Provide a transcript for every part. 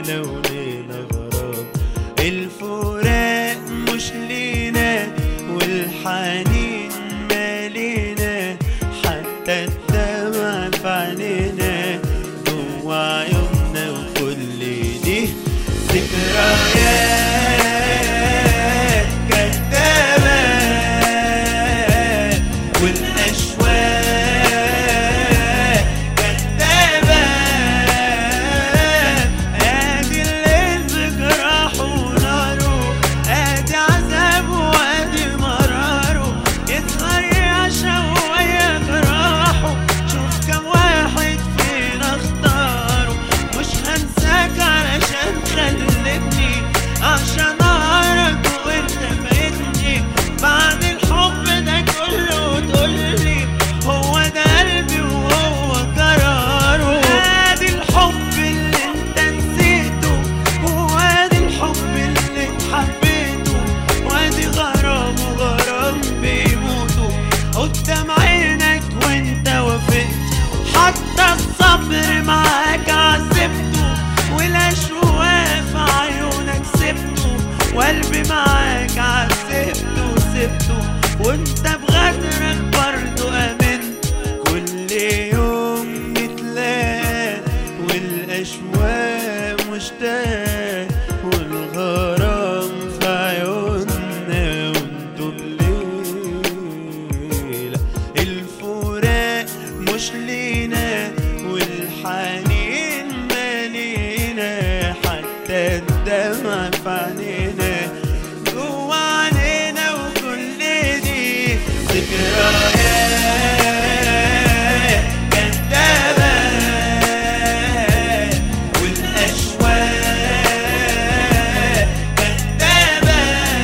عيوننا ولينا غرام الفراق مش لينا والحنين مالينا حتى الدمع في عينينا جوا عيوننا وكل دي ذكريات كدابة والأشواق كدابة ادي الليل بجراحه وناره ادي عذابه وادي مراره يسهر يعشق ويجرحه شوف كم واحد فينا اختاره مش هنساك علشان خلتني عشان اعرف وانت فايتني بعد الحب ده كله تقولي هو ده قلبي وهو قراره ادي الحب اللي انت نسيته وادي الحب اللي اتحبيته وادي غرام وغرام بيموتوا قدام عينك وانت وافقت حتى الصبر معاك عذبته والاشواق في عيونك سبته وقلبي معاك عذبته وسبته وانت بغدرك برضو امنت كل يوم نتلاقى والاشواق مشتاق والغرام في عيوننا وانتو بليلة الفراق مش لينا والحنين مالينا حتى الدمع في عينينا جوا عينينا وكل دي ذكريات كدابة والأشواق كدابة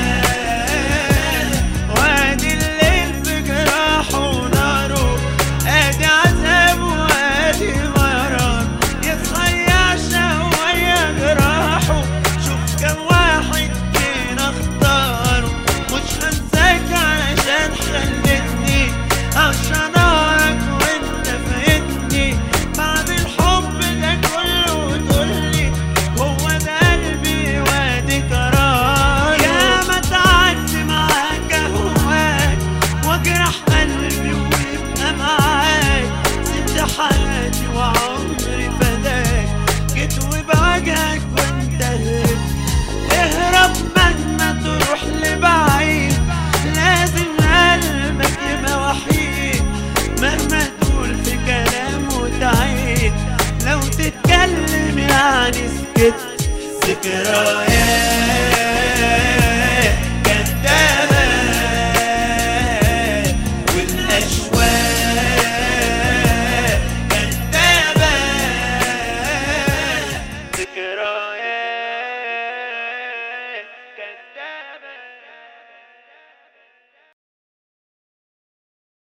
وادي الليل بجراحه وناره ادي عذاب وادي مرار يصحى يعشق ويا جراحه شوف كم واحد فينا اختاره مش هنساك علشان خلتني عشان اعرف وانت فايتني بعد الحب ده كله تقولي هو ده قلبي وادي قرار يا ما تعدي معاك اهواك واجرح قلبي ويبقى معاك سبت حياتي وعمري فداك جيت وبوجهك وانت هربت اهرب مهما تروح لبعيد لازم قلبك يبقى وحيد مهما تقول في كلام وتعيد لو تتكلم يعني سكت ذكريات